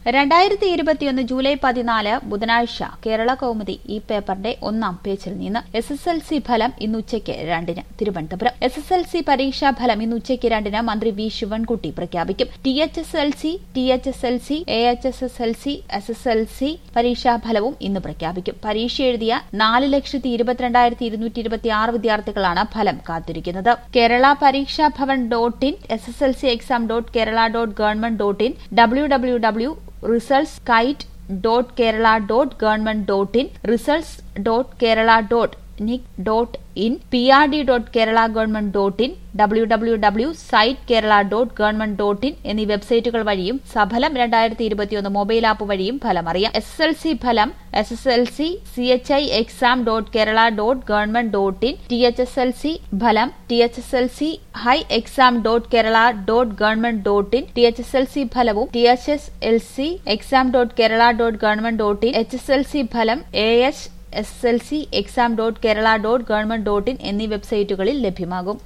രണ്ടായിരത്തി ഇരുപത്തിയൊന്ന് ജൂലൈ പതിനാല് ബുധനാഴ്ച കേരള കൗമുദി ഈ പേപ്പറിന്റെ ഒന്നാം പേജിൽ നിന്ന് എസ് എസ് എൽ സി ഫലം ഇന്ന് ഉച്ചയ്ക്ക് രണ്ടിന് Thiruvananthapuram S S L C പരീക്ഷാ ഫലം ഇന്ന് ഉച്ചയ്ക്ക് രണ്ടിന് മന്ത്രി വി ശിവൻകുട്ടി പ്രഖ്യാപിക്കും T H S L C T H S L C A H S S L C S S L C പരീക്ഷാ ഫലവും ഇന്ന് പ്രഖ്യാപിക്കും പരീക്ഷ എഴുതിയ നാല് ലക്ഷത്തി ഇരുപത്തിരണ്ടായിരത്തി ഇരുന്നൂറ്റി ഇരുപത്തി ആറ് വിദ്യാർത്ഥികളാണ് ഫലം കാത്തിരിക്കുന്നത് Kerala Pareeksha Bhavan dot in S S L C exam dot Kerala dot government dot in W W W results kite dot Kerala dot government dot in results dot Kerala dot NIC dot in P R D dot Kerala government dot in W W W site Kerala dot government dot in എന്നീ വെബ്സൈറ്റുകൾ വഴിയും സഫലം രണ്ടായിരത്തി ഇരുപത്തിയൊന്ന് mobile app വഴിയും ഫലം അറിയാം S S L C ഫലം S S L C C H I exam dot Kerala dot government dot in T H S L C ഫലം T H S L C high exam dot Kerala dot government dot in T H S L C ഫലവും T H S L C exam dot Kerala dot government dot in H S L C ഫലം A H S L C exam dot Kerala dot government dot in എന്നീ വെബ്സൈറ്റുകളിൽ ലഭ്യമാകും